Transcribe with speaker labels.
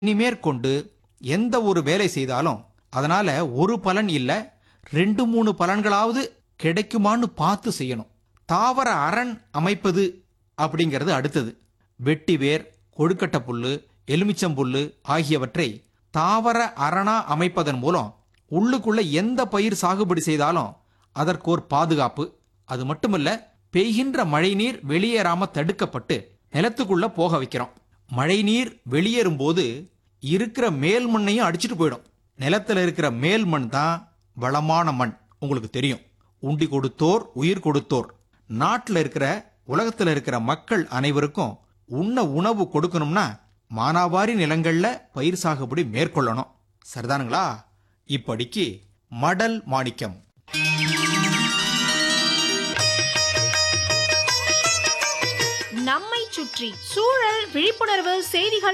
Speaker 1: இனிமேற்கொண்டு எந்த ஒரு வேலை செய்தாலும் அதனால ஒரு பலன் இல்ல ரெண்டு மூணு பலன்களாவது கிடைக்குமான்னு பார்த்து செய்யணும் தாவர அரண் அமைப்பது அப்படிங்கிறது அடுத்தது வெட்டி வேர் கொழுக்கட்டை புல்லு எலுமிச்சம் புல்லு ஆகியவற்றை தாவர அரணா அமைப்பதன் மூலம் உள்ளுக்குள்ள எந்த பயிர் சாகுபடி செய்தாலும் அதற்கு ஒரு பாதுகாப்பு அது மட்டுமல்ல பெய்கின்ற மழைநீர் வெளியேறாம தடுக்கப்பட்டு நிலத்துக்குள்ள போக வைக்கிறோம் மழைநீர் வெளியேறும் போது இருக்கிற மேல் மண்ணையும் அடிச்சிட்டு போயிடும் நிலத்துல இருக்கிற மேல் மண் தான் வளமான மண் உங்களுக்கு தெரியும் உண்டி கொடுத்தோர் உயிர் கொடுத்தோர் நாட்டில் இருக்கிற உலகத்தில் இருக்கிற மக்கள் அனைவருக்கும் உண்ண உணவு கொடுக்கணும்னா மானாவாரி நிலங்கள்ல பயிர் சாகுபடி மேற்கொள்ளணும் சரிதானுங்களா இப்படிக்கு மடல் மாணிக்கம்
Speaker 2: நம்மை சுற்றி சூழல் விழிப்புணர்வு செய்திகள்